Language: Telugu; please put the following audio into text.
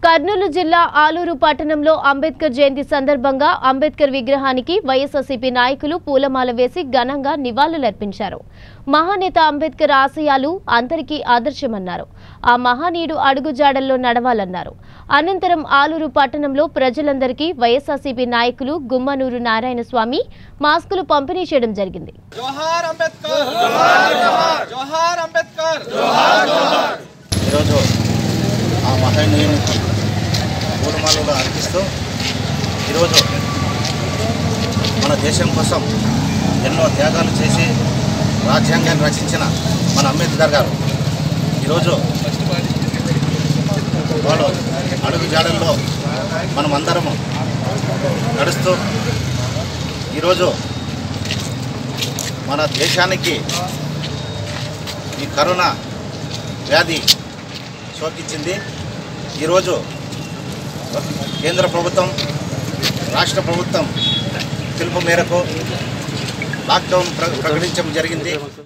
కర్నూలు జిల్లా ఆలూరు పట్టణంలో అంబేద్కర్ జయంతి సందర్భంగా అంబేద్కర్ విగ్రహానికి వైఎస్ఆర్సీపీ నాయకులు పూలమాల వేసి ఘనంగా నివాళులర్పించారు మహానేత అంబేద్కర్ ఆశయాలు అందరికీ ఆదర్శమన్నారు ఆ మహానీయుడు అడుగుజాడల్లో నడవాలన్నారు అనంతరం ఆలూరు పట్టణంలో ప్రజలందరికీ వైఎస్ఆర్సీపీ నాయకులు గుమ్మనూరు నారాయణ స్వామి మాస్కులు పంపిణీ చేయడం జరిగింది జోహార్ అంబేద్కర్ జోహార్ అంబేద్కర్ ఈరోజు ఆ మహనీయునికి పూలమాలలు అర్పిస్తూ ఈరోజు మన దేశం కోసం ఎన్నో త్యాగాలు చేసి రాజ్యాంగాన్ని రచించిన మన అంబేద్కర్ గారు ఈరోజు వాళ్ళు అడుగు జాడల్లో మనం అందరము నడుస్తూ ఈరోజు మన దేశానికి ఈ కరోనా వ్యాధి సోకించింది ఈరోజు కేంద్ర ప్రభుత్వం రాష్ట్ర ప్రభుత్వం పిలుపు మేరకు లాక్డౌన్ ప్ర- ప్రకటించడం జరిగింది